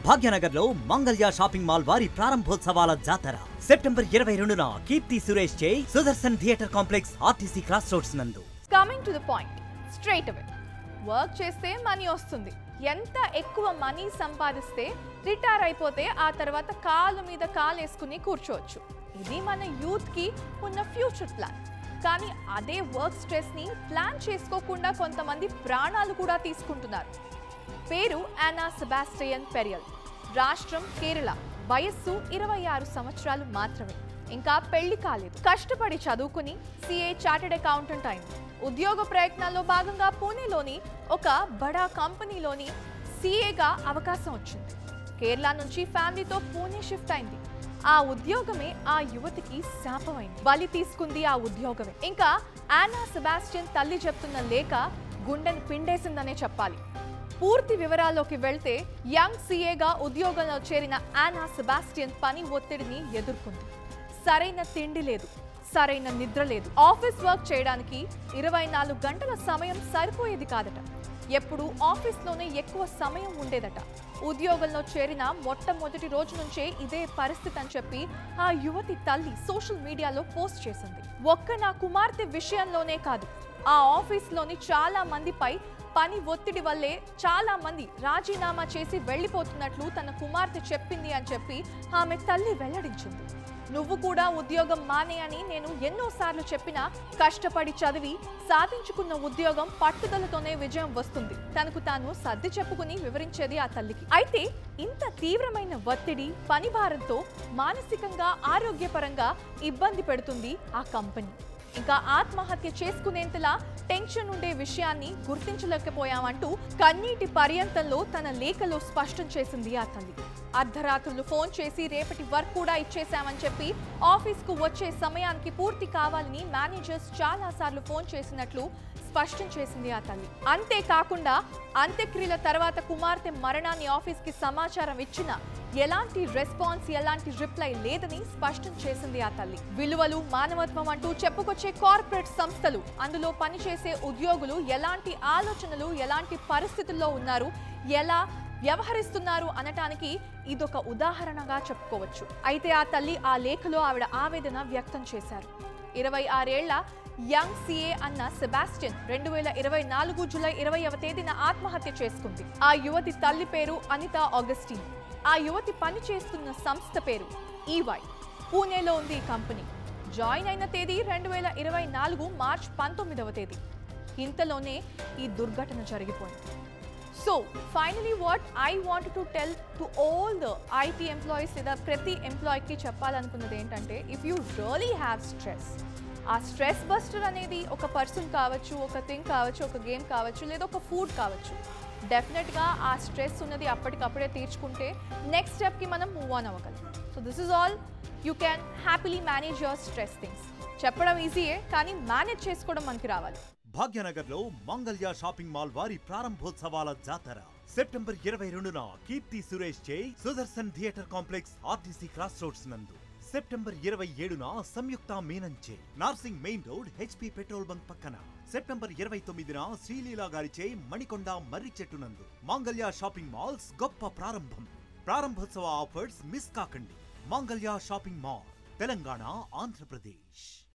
భాగ్యనగర్ లో Mangalya shopping mall వారి ప్రారంభోత్సవాల జాతర సెప్టెంబర్ ఇరవై రెండున కీర్తి సురేష్ చే Sudarshan theatre complex RTC cross roads నందు coming to the point straight away work చేస్తే మనీ వస్తుంది ఎంత ఎక్కువ మనీ సంపాదిస్తే రిటైర్ అయిపోతే ఆ తర్వాత కాలు మీద కాలు వేసుకుని కూర్చోవచ్చు ఇది మన యూత్కి ఉన్న ఫ్యూచర్ ప్లాన్ కానీ అదే వర్క్ స్ట్రెస్ని ప్లాన్ చేసుకోకుండా కొంతమంది ప్రాణాలు కూడా తీసుకుంటున్నారు పేరు యానా సెబాస్టియన్ పెరియల్ రాష్ట్రం కేరళ వయస్సు ఇరవై ఆరు సంవత్సరాలు మాత్రమే ఇంకా పెళ్లి కాలేదు కష్టపడి చదువుకుని సిఏ చార్టెడ్ అకౌంటెంట్ అయింది ఉద్యోగ ప్రయత్నాల్లో భాగంగా పూణేలోని ఒక బడా కంపెనీలోని సిఏగా అవకాశం వచ్చింది కేరళ నుంచి ఫ్యామిలీతో పూణే షిఫ్ట్ అయింది ఆ ఉద్యోగమే ఆ యువతికి శాపమైంది బలి తీసుకుంది ఆ ఉద్యోగమే ఇంకా యానా సెబాస్టియన్ తల్లి చెప్తున్న లేఖ గుండెని పిండేసిందనే చెప్పాలి పూర్తి వివరాల్లోకి వెళ్తే యంగ్ సీఏగా ఉద్యోగంలో చేరిన యానా సెబాస్టియన్ పని ఒత్తిడిని ఎదుర్కొంది సరైన తిండి లేదు సరైన నిద్ర లేదు ఆఫీస్ వర్క్ చేయడానికి ఇరవై నాలుగు గంటల సమయం సరిపోయేది కాదట ఎప్పుడు ఆఫీస్లోనే ఎక్కువ సమయం ఉండేదట ఉద్యోగంలో చేరిన మొట్టమొదటి రోజు నుంచే ఇదే పరిస్థితి అని చెప్పి ఆ యువతి తల్లి సోషల్ మీడియాలో పోస్ట్ చేసింది ఒక్క నా కుమార్తె విషయంలోనే కాదు ఆ ఆఫీస్లోని చాలా మందిపై పని ఒత్తిడి వల్లే చాలా మంది రాజీనామా చేసి వెళ్ళిపోతున్నట్లు తన కుమార్తె చెప్పింది అని చెప్పి ఆమె తల్లి వెల్లడించింది నువ్వు కూడా ఉద్యోగం మానే అని నేను ఎన్నోసార్లు చెప్పినా కష్టపడి చదివి సాధించుకున్న ఉద్యోగం పట్టుదలతోనే విజయం వస్తుంది తనకు తాను సర్ది చెప్పుకుని వివరించేది ఆ తల్లికి అయితే ఇంత తీవ్రమైన ఒత్తిడి పని భారంతో మానసికంగా ఆరోగ్యపరంగా ఇబ్బంది పెడుతుంది ఆ కంపెనీ ఇంకా ఆత్మహత్య చేసుకునేంతలా టెన్షన్ ఉండే విషయాన్ని గుర్తించలేకపోయామంటూ కన్నీటి పర్యంతంలో తన లేఖలో స్పష్టం చేసింది ఆ తల్లి అర్ధరాత్రులు ఫోన్ చేసి రేపటి వర్క్ కూడా ఇచ్చేశామని చెప్పి ఆఫీస్కు వచ్చే సమయానికి పూర్తి కావాలని మేనేజర్స్ చాలా సార్లు ఫోన్ చేసినట్లు స్పష్టం చేసింది ఆ తల్లి అంతేకాకుండా అంత్యక్రియల తర్వాత కుమార్తె మరణాన్ని ఆఫీస్కి సమాచారం ఇచ్చినా ఎలాంటి రెస్పాన్స్ ఎలాంటి రిప్లై లేదని స్పష్టం చేసింది ఆ తల్లి విలువలు మానవత్వం అంటూ చెప్పుకొచ్చే కార్పొరేట్ సంస్థలు అందులో పనిచేసే ఉద్యోగులు ఎలాంటి ఆలోచనలు ఎలాంటి పరిస్థితుల్లో ఉన్నారు ఎలా వ్యవహరిస్తున్నారు అనటానికి ఇదొక ఉదాహరణగా చెప్పుకోవచ్చు అయితే ఆ తల్లి ఆ లేఖలో ఆవిడ ఆవేదన వ్యక్తం చేశారు ఇరవై ఆరేళ్ల యంగ్ సిఏ అన్న సెబాస్టియన్ రెండు వేల ఇరవై నాలుగు జూలై ఇరవైవ తేదీన ఆత్మహత్య చేసుకుంది ఆ యువతి తల్లి పేరు అనిత ఆగస్టిన్ ఆ యువతి పని చేస్తున్న సంస్థ పేరు ఈవై పూణేలో ఉంది ఈ కంపెనీ జాయిన్ అయిన తేదీ రెండు వేల ఇరవై నాలుగు మార్చ్ పంతొమ్మిదవ తేదీ ఇంతలోనే ఈ దుర్ఘటన జరిగిపోయింది so finally what I want to tell to all the IT employees లేదా ప్రతి ఎంప్లాయీకి చెప్పాలనుకున్నది ఏంటంటే if you really have stress ఆ స్ట్రెస్ బస్టర్ అనేది ఒక పర్సన్ కావచ్చు ఒక థింగ్ కావచ్చు ఒక గేమ్ కావచ్చు లేదా ఒక ఫుడ్ కావచ్చు డెఫినెట్గా ఆ స్ట్రెస్ ఉన్నది అప్పటికప్పుడే తీర్చుకుంటే నెక్స్ట్ స్టెప్కి మనం మూవ్ ఆన్ అవ్వగలం so this is all you can happily manage your stress things చెప్పడం ఈజీయే కానీ మేనేజ్ చేసుకోవడం మనకి రావాలి భాగ్యనగర్ లో మంగళ్య షాపింగ్ మాల్ వారి ప్రారంభోత్సవాల జాతర సెప్టెంబర్ ఇరవై రెండున కీర్తి సురేష్ చే Sudarshan theatre complex RTC cross roads నందు సెప్టెంబర్ ఇరవై ఏడున సంయుక్త మీనంచే Narsingi main road HP petrol bunk పక్కన సెప్టెంబర్ ఇరవై తొమ్మిదిన శ్రీలీలా గారిచే మణికొండ మర్రి చెట్టు నందు మాంగళ్య షాపింగ్ మాల్స్ గొప్ప ప్రారంభం ప్రారంభోత్సవ ఆఫర్స్ మిస్ కాకండి మాంగళ్య షాపింగ్ మాల్ తెలంగాణ ఆంధ్రప్రదేశ్